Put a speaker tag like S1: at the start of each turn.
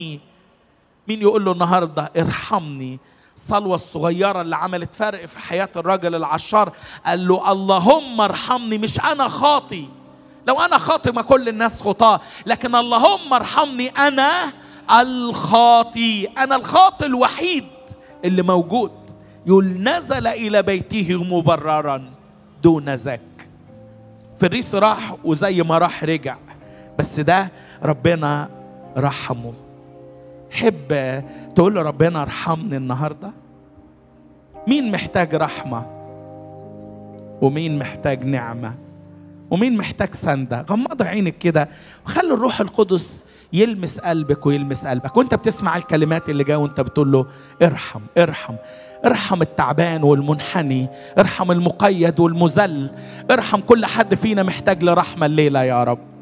S1: مين يقول له النهارده ارحمني الصلوة الصغيرة اللي عملت فرق في حياة الراجل العشار قال له اللهم ارحمني مش أنا خاطي لو أنا خاطي ما كل الناس خطاة لكن اللهم ارحمني أنا الخاطي أنا الخاطي الوحيد اللي موجود يقول نزل إلى بيته مبررا دون ذاك فريس راح وزي ما راح رجع بس ده ربنا رحمه حب تقول له ربنا ارحمني النهارده مين محتاج رحمه ومين محتاج نعمه ومين محتاج سنده غمض عينك كده وخلي الروح القدس يلمس قلبك ويلمس قلبك وانت بتسمع الكلمات اللي جايه وانت بتقول له ارحم ارحم ارحم التعبان والمنحني ارحم المقيد والمذل ارحم كل حد فينا محتاج لرحمه الليله يا رب